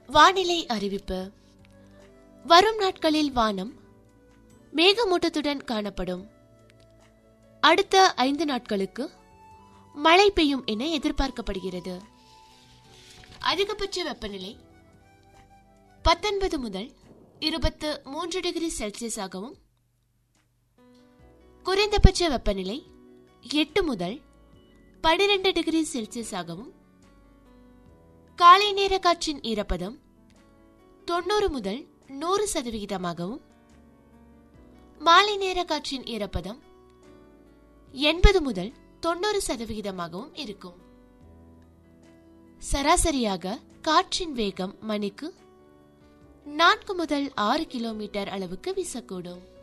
வானிலை அறிவிப்பு வரும் நாட்களில் வானம் மேகமூட்டத்துடன் காணப்படும் அடுத்த ஐந்து நாட்களுக்கு மழை பெய்யும் என எதிர்பார்க்கப்படுகிறது அதிகபட்ச வெப்பநிலை பத்தொன்பது முதல் இருபத்து மூன்று டிகிரி செல்சியஸாகவும் குறைந்தபட்ச வெப்பநிலை எட்டு முதல் பனிரெண்டு டிகிரி செல்சியஸாகவும் காலை நேர காற்றின் ஈரப்பதம் தொண்ணூறு முதல் நூறு சதவிகிதமாகவும் மாலை நேர காற்றின் ஈரப்பதம் எண்பது முதல் தொண்ணூறு சதவிகிதமாகவும் இருக்கும் சராசரியாக காற்றின் வேகம் மணிக்கு நான்கு முதல் ஆறு கிலோமீட்டர் அளவுக்கு வீசக்கூடும்